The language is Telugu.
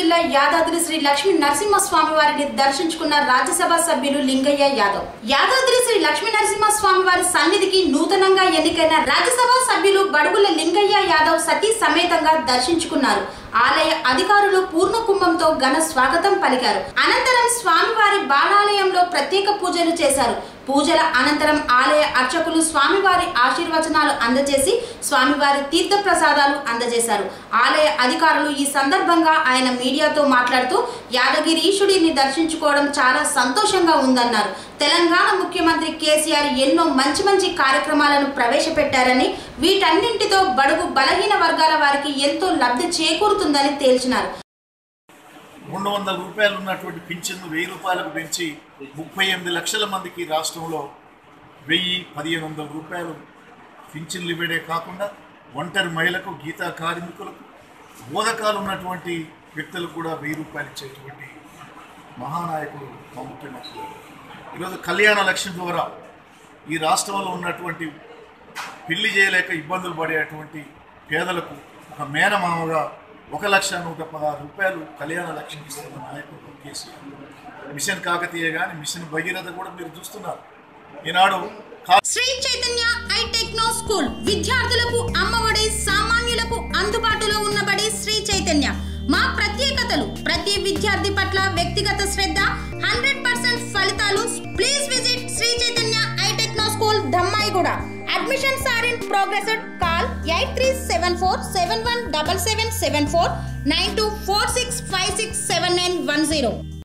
జిల్లా యాదాద్రి శ్రీ లక్ష్మీ నరసింహస్వామి వారిని దర్శించుకున్న రాజ్యసభ సభ్యులు లింగయ్య యాదవ్ యాదాద్రి శ్రీ లక్ష్మీ నరసింహస్వామి వారి సన్నిధికి నూతనంగా ఎన్నికైన రాజ్యసభ సభ్యులు బడుగుల లింగయ్య యాదవ్ సతీ సమేతంగా దర్శించుకున్నారు ఆలయ అధికారులు పూర్ణ కుంభంతో ఘన స్వాగతం పలికారు అనంతరం స్వామివారి బాలాలయంలో ప్రత్యేక పూజలు చేశారు పూజల అనంతరం ఆలయ అర్చకులు స్వామివారి ఆశీర్వచనాలు అందజేసి స్వామివారి తీర్థ ప్రసాదాలు అందజేశారు ఆలయ అధికారులు ఈ సందర్భంగా ఆయన మీడియాతో మాట్లాడుతూ యాదగిరీశుడిని దర్శించుకోవడం చాలా సంతోషంగా ఉందన్నారు తెలంగాణ ముఖ్యమంత్రి కేసీఆర్ ఎన్నో మంచి మంచి కార్యక్రమాలను ప్రవేశపెట్టారని వీటన్నింటితో బడుగు బలహీన వర్గాల వారికి ఎంతో లబ్ధి చేకూరుతుందని తేల్చినారు రెండు వందల రూపాయలు ఉన్నటువంటి పింఛన్ను వెయ్యి రూపాయలకు పెంచి ముప్పై ఎనిమిది లక్షల మందికి రాష్ట్రంలో వెయ్యి పదిహేను వందల రూపాయలు పింఛన్లు ఇవ్వడే కాకుండా ఒంటరి మహిళలకు గీతా కార్మికులకు బోధకాలు ఉన్నటువంటి వ్యక్తులకు కూడా వెయ్యి రూపాయలు ఇచ్చేటువంటి మహానాయకుడు మా ముఖ్యమంత్రి ఈరోజు కళ్యాణ లక్ష్యం ద్వారా ఈ రాష్ట్రంలో ఉన్నటువంటి పెళ్లి చేయలేక ఇబ్బందులు పడేటువంటి పేదలకు ఒక మేనమామగా ఒక లక్ష నూట పదహారు రూపాయలు కళ్యాణ లక్ష్యం ఇస్తున్న నాయకుడు కేసీఆర్ మిషన్ కాకతీయ కానీ మిషన్ భగీరథ కూడా మీరు చూస్తున్నారు ఈనాడు కా- Sri Chaitanya I techno school విద్యార్థులకు అమ్మఒడి సామాన్యులకు అందుబాటులో ఉన్నబడి శ్రీ చైతన్య మా ప్రత్యేకతలు ప్రతి విద్యార్థి పట్ల వ్యక్తిగత శ్రద్ధ హండ్రెడ్ పర్సెంట్ ఫలితాలు please visit Sri Chaitanya I techno school Dammaiguda admissions are in progress call eight three seven four seven one double seven seven four nine two four six five six seven nine one zero